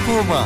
போமா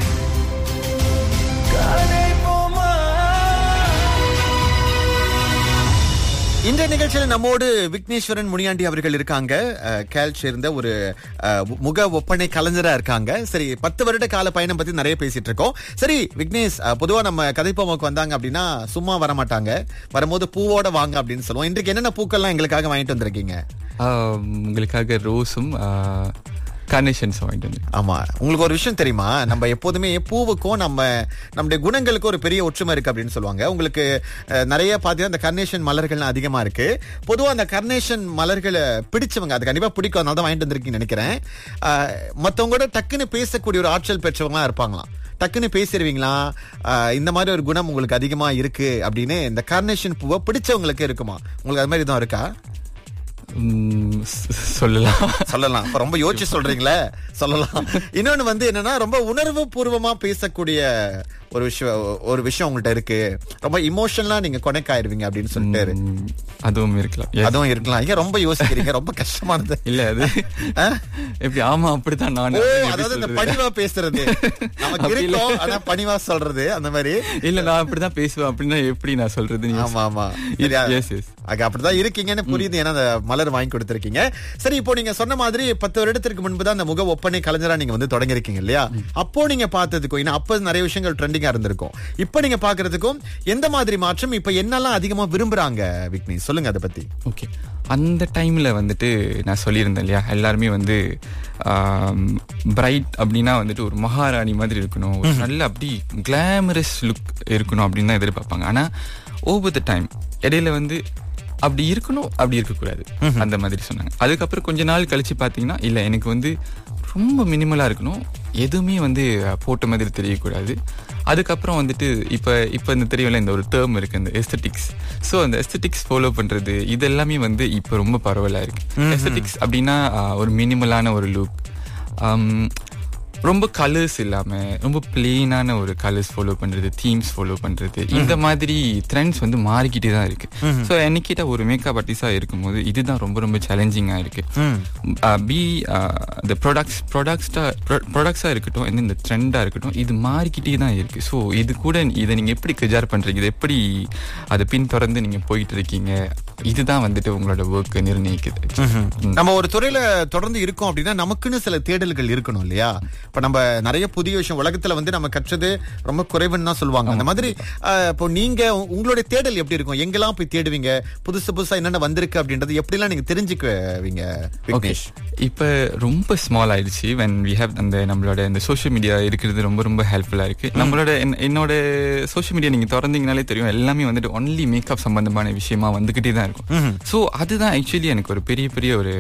இந்த நிகழ்ச்சியில நம்மோடு விக்னேஸ்வரன் முனியாண்டி அவர்கள் இருக்காங்க அஹ், கேல் சேர்ந்த ஒரு அஹ், முக ஒப்பனை கலைஞரா இருக்காங்க சரி பத்து வருட கால பயணம் பத்தி நிறைய பேசிட்டு இருக்கோம் சரி விக்னேஷ் அஹ், பொதுவா நம்ம கதைப்போமாக்கு வந்தாங்க அப்படின்னா சும்மா வர மாட்டாங்க வரும்போது பூவோட வாங்க அப்படின்னு சொல்லுவோம் இன்றைக்கு என்னென்ன பூக்கள்லாம் எங்களுக்காக வாங்கிட்டு வந்திருக்கீங்க ஆஹ் உங்களுக்காக ரோஸும் கார்னேஷன்ஸும் வாங்கிட்டு வந்து ஆமா உங்களுக்கு ஒரு விஷயம் தெரியுமா நம்ம எப்போதுமே பூவுக்கும் நம்ம நம்முடைய குணங்களுக்கும் ஒரு பெரிய ஒற்றுமை இருக்கு அப்படின்னு சொல்லுவாங்க உங்களுக்கு அஹ், நிறைய பாத்தீங்கன்னா இந்த கர்னேஷன் மலர்கள் அதிகமா இருக்கு பொதுவா அந்த கர்னேஷன் மலர்களை பிடிச்சவங்க அது கண்டிப்பா பிடிக்கும் அதனால தான் வாங்கிட்டு வந்திருக்கீங்கன்னு நினைக்கிறேன் அஹ், மத்தவங்களோட டக்குன்னு பேசக்கூடிய ஒரு ஆற்றல் பெற்றவங்களா இருப்பாங்களாம் டக்குன்னு பேசிடுவீங்களா அஹ், இந்த மாதிரி ஒரு குணம் உங்களுக்கு அதிகமா இருக்கு அப்படின்னு இந்த கார்னேஷன் பூவை பிடிச்சவங்களுக்கு இருக்குமா உங்களுக்கு அது மாதிரி எதுவும் இருக்கா உம், சொ- சொல்லலாம் சொல்லலாம் அப்ப ரொம்ப யோசிச்சு சொல்றீங்களே சொல்லலாம் இன்னொன்னு வந்து என்னன்னா ரொம்ப உணர்வு பூர்வமா பேசக்கூடிய ஒரு விஷயம் ஒரு விஷயம் உங்கள்ட்ட இருக்கு ரொம்ப இமோஷனலா நீங்க கொனெக்ட் ஆயிருவீங்க அப்படின்னு சொல்லிட்டு உம், அதுவும் இருக்கலாம் Yes. அதுவும் இருக்கலாம் ஏன் ரொம்ப யோசிக்கிறீங்க ரொம்ப கஷ்டமானது இல்ல அது ஆ? எப்படி ஆமா அப்படித்தான் நான் ஓ எப்படி அதாவது இந்த சொல்றது? பணிவா பேசுறது நமக்கு அப்படி இல்ல. இருக்கும் ஆனா பணிவா சொல்றது அந்த மாதிரி இல்ல நான் அப்படிதான் பேசுவேன் அப்படின்னா எப்படி நான் சொல்றது நீ ஆமா ஆமா சரியா? எஸ் எஸ் அங்க அப்படிதான் இருக்கீங்கன்னு புரியுது ஏன்னா அந்த மலர் வாங்கி கொடுத்திருக்கீங்க சரி இப்போ நீங்க சொன்ன மாதிரி பத்து வருடத்திற்கு முன்பு தான் அந்த முக ஒப்பனை கலைஞரா நீங்க வந்து தொடங்கிருக்கீங்க இல்லையா அப்போ நீங்க பார்த்ததுக்கும் ஏன்னா அப்ப நிறைய விஷயங்கள் ட்ரெண்டிங்கா இருந்திருக்கும் இப்போ நீங்க பாக்குறதுக்கும் எந்த மாதிரி மாற்றம் இப்ப என்னெல்லாம் அதிகமா விரும்புறாங்க விக்னேஷ் சொல்லுங்க அதை பத்தி ஓகே அந்த டைம்ல வந்துட்டு நான் சொல்லியிருந்தேன் இல்லையா எல்லாருமே வந்து பிரைட் அப்படின்னா வந்துட்டு ஒரு மகாராணி மாதிரி இருக்கணும் ஒரு நல்ல அப்படி கிளாமரஸ் லுக் இருக்கணும் அப்படின்னு தான் எதிர்பார்ப்பாங்க ஆனா ஓவர் த டைம் இடையில வந்து அப்படி இருக்கணும் அப்படி இருக்கக்கூடாது அந்த மாதிரி சொன்னாங்க அதுக்கப்புறம் கொஞ்ச நாள் கழிச்சு பாத்தீங்கன்னா இல்ல எனக்கு வந்து ரொம்ப மினிமலா இருக்கணும் எதுவுமே வந்து போட்ட மாதிரி தெரியக்கூடாது அதுக்கப்புறம் வந்துட்டு இப்ப இப்ப இந்த தெரியல இந்த ஒரு டேர்ம் இருக்கு இந்த எஸ்தட்டிக்ஸ் ஸோ அந்த எஸ்தட்டிக்ஸ் ஃபாலோ பண்றது இது எல்லாமே வந்து இப்ப ரொம்ப பரவலா இருக்கு எஸ்தட்டிக்ஸ் அப்படின்னா ஆஹ், ஒரு மினிமலான ஒரு லுக் ரொம்ப கலர்ஸ் இல்லாம ரொம்ப பிளெயினான ஒரு கலர்ஸ் ஃபாலோ பண்றது தீம்ஸ் ஃபாலோ பண்றது இந்த மாதிரி ட்ரெண்ட்ஸ் வந்து மாறிக்கிட்டே தான் இருக்கு ஸோ என்னைக்கிட்ட ஒரு மேக்கப் ஆர்டிஸ்டா இருக்கும்போது இதுதான் ரொம்ப ரொம்ப சேலஞ்சிங்கா இருக்கு பி இந்த ப்ராடக்ட்ஸ் ப்ராடக்ட்ஸா ப்ராடக்ட்ஸா இருக்கட்டும் and இந்த ட்ரெண்டா இருக்கட்டும் இது மாறிக்கிட்டே தான் இருக்கு ஸோ இது கூட இதை நீங்க எப்படி கஜார் பண்றீங்க இதை எப்படி அதை பின் தொடர்ந்து நீங்க போயிட்டு இருக்கீங்க இதுதான் வந்துட்டு உங்களோட ஒர்க் நிர்ணயிக்குது ம். நம்ம ஒரு துறையில தொடர்ந்து இருக்கோம் அப்படின்னா நமக்குன்னு சில தேடல்கள் இருக்கணும் இல்லையா இப்ப நம்ம நிறைய புதிய விஷயம் உலகத்துல வந்து நம்ம கற்றது ரொம்ப குறைவுன்னு தான் சொல்லுவாங்க அந்த மாதிரி அஹ், இப்போ நீங்க உ- உங்களுடைய தேடல் எப்படி இருக்கும் எங்கெல்லாம் போய் தேடுவீங்க புதுசு புதுசா என்னென்ன வந்திருக்கு அப்படின்றது எப்படிலாம் நீங்க தெரிஞ்சுக்குவீங்க ஓகே விக்னேஷ் இப்போ ரொம்ப ஸ்மால் ஆயிடுச்சு when we have அந்த நம்மளோட இந்த சோஷியல் மீடியா இருக்கிறது ரொம்ப ரொம்ப ஹெல்ப்ஃபுல்லா இருக்கு நம்மளோட என்- என்னோட சோஷியல் மீடியா நீங்க திறந்தீங்கனாலே தெரியும் எல்லாமே வந்துட்டு ஒன்லி மேக்கப் சம்பந்தமான விஷயமா வந்துகிட்டே தான் இருக்கும் ஸோ அதுதான் ஆக்சுவலி எனக்கு ஒரு பெரிய பெரிய ஒரு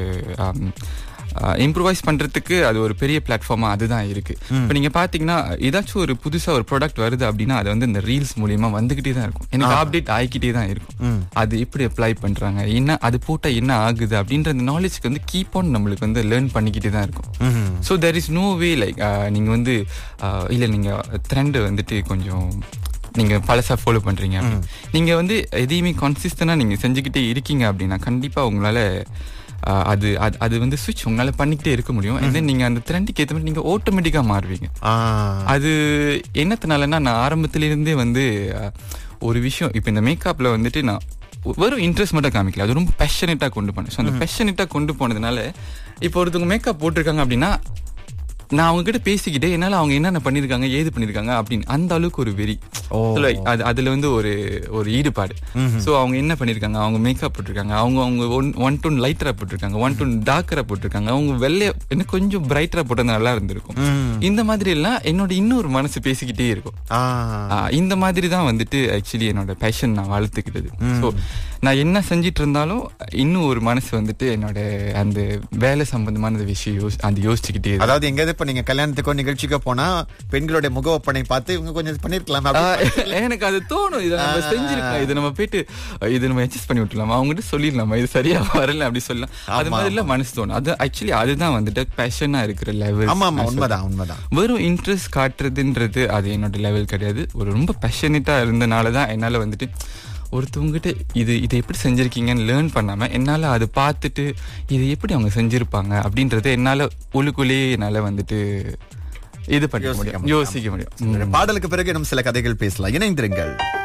இம்ப்ரூவைஸ் பண்றதுக்கு அது ஒரு பெரிய பிளாட்ஃபார்மா அதுதான் இருக்கு இப்போ நீங்க பாத்தீங்கன்னா ஏதாச்சும் ஒரு புதுசா ஒரு ப்ராடக்ட் வருது அப்படின்னா அது வந்து இந்த ரீல்ஸ் மூலியமா வந்துகிட்டே தான் இருக்கும் எனக்கு அப்டேட் ஆகிக்கிட்டே தான் இருக்கும் அது எப்படி அப்ளை பண்றாங்க என்ன அது போட்டா என்ன ஆகுது அப்படின்ற அந்த நாலேஜ்க்கு வந்து கீப் ஆன் நம்மளுக்கு வந்து லேர்ன் பண்ணிக்கிட்டே தான் இருக்கும் so there is no way like நீங்க வந்து ஆஹ், இல்ல நீங்க ட்ரெண்ட் வந்துட்டு கொஞ்சம் நீங்க பழசா ஃபாலோ பண்றீங்க அப்படின்னு. நீங்க வந்து எதையுமே கன்சிஸ்டண்டா நீங்க செஞ்சுக்கிட்டே இருக்கீங்க அப்படின்னா கண்டிப்பா உங்களால ஆஹ், அது அது- அது வந்து சுவிட்ச் உங்களால பண்ணிக்கிட்டே இருக்க முடியும் and then நீங்க அந்த ட்ரெண்டுக்கு ஏற்ற மாதிரி நீங்க ஆட்டோமேட்டிக்கா மாறுவீங்க அது என்னத்தினாலன்னா நான் ஆரம்பத்துல இருந்தே வந்து அஹ், ஒரு விஷயம் இப்போ இந்த மேக்கப்ல வந்துட்டு நான் ஒ- வெறும் இன்ட்ரெஸ்ட் மட்டும் காமிக்கல அது ரொம்ப பேஷனேட்டா கொண்டு போனேன் ஸோ அந்த பேஷனேட்டா கொண்டு போனதுனால இப்போ ஒருத்தவங்க மேக்கப் போட்டிருக்காங்க அப்படின்னா நான் அவங்க கிட்ட பேசிக்கிட்டே என்னால அவங்க என்னென்ன பண்ணிருக்காங்க ஏது பண்ணிருக்காங்க அப்படின்னு அந்த அளவுக்கு ஒரு வெறி So, like, அது அதுல வந்து ஒரு ஒரு ஈடுபாடு சோ அவங்க என்ன பண்ணிருக்காங்க அவங்க மேக்கப் போட்டிருக்காங்க அவங்க அவங்க ஒன் ஒன் டூன் லைட்டரா போட்டிருக்காங்க ஒன் டூன் டார்க்கரா போட்டிருக்காங்க அவங்க வெள்ளைய என்ன கொஞ்சம் பிரைட்டரா போட்டா நல்லா இருந்திருக்கும் இந்த மாதிரி எல்லாம் என்னோட இன்னொரு மனசு பேசிக்கிட்டே இருக்கும் ஆ, இந்த மாதிரி தான் வந்துட்டு ஆக்சுவலி என்னோட பேஷன் நான் வளர்த்துக்கிட்டது ஸோ நான் என்ன செஞ்சிட்டு இருந்தாலும் இன்னும் ஒரு மனசு வந்துட்டு என்னோட அந்த வேலை சம்பந்தமான விஷயம் யோசி அது யோசிச்சுக்கிட்டே இருக்கும். அதாவது எங்கேயாவது இப்ப நீங்க கல்யாணத்துக்கோ நிகழ்ச்சிக்கோ போனா பெண்களுடைய முக ஒப்பனை பார்த்து இவங்க கொஞ்சம் பண்ணிருக்கலாம் ஆ, எனக்கு அது தோணும் இதை நம்ம செஞ்சிருக்கலாம் இது நம்ம போயிட்டு இது நம்ம அட்ஜஸ்ட் பண்ணி விட்டுலாமா அவங்ககிட்ட சொல்லிடலாமா இது சரியா வரல அப்படி சொல்லலாம் அது மாதிரிலாம் மனசு தோணும் அது ஆக்சுவலி அதுதான் வந்துட்டு பேஷனா இருக்கிற லெவல் ஆமா ஆமா உண்மைதான் உண்மைதான் வெறும் இன்ட்ரெஸ்ட் காட்டுறதுன்றது அது என்னோட லெவல் கிடையாது ஒரு ரொம்ப பேஷனேட்டா இருந்தனால தான் என்னால வந்துட்டு ஒருத்தவங்ககிட்ட இது இதை எப்படி செஞ்சிருக்கீங்கன்னு லேர்ன் பண்ணாம என்னால அது பார்த்துட்டு இது எப்படி அவங்க செஞ்சிருப்பாங்க அப்படின்றத என்னால உள்ளுக்குள்ளேயே என்னால வந்துட்டு இது பண்ண முடியும் யோசிக்க முடியும் ம். பாடலுக்கு பிறகு இன்னும் சில கதைகள் பேசலாம் இணைந்திருங்கள்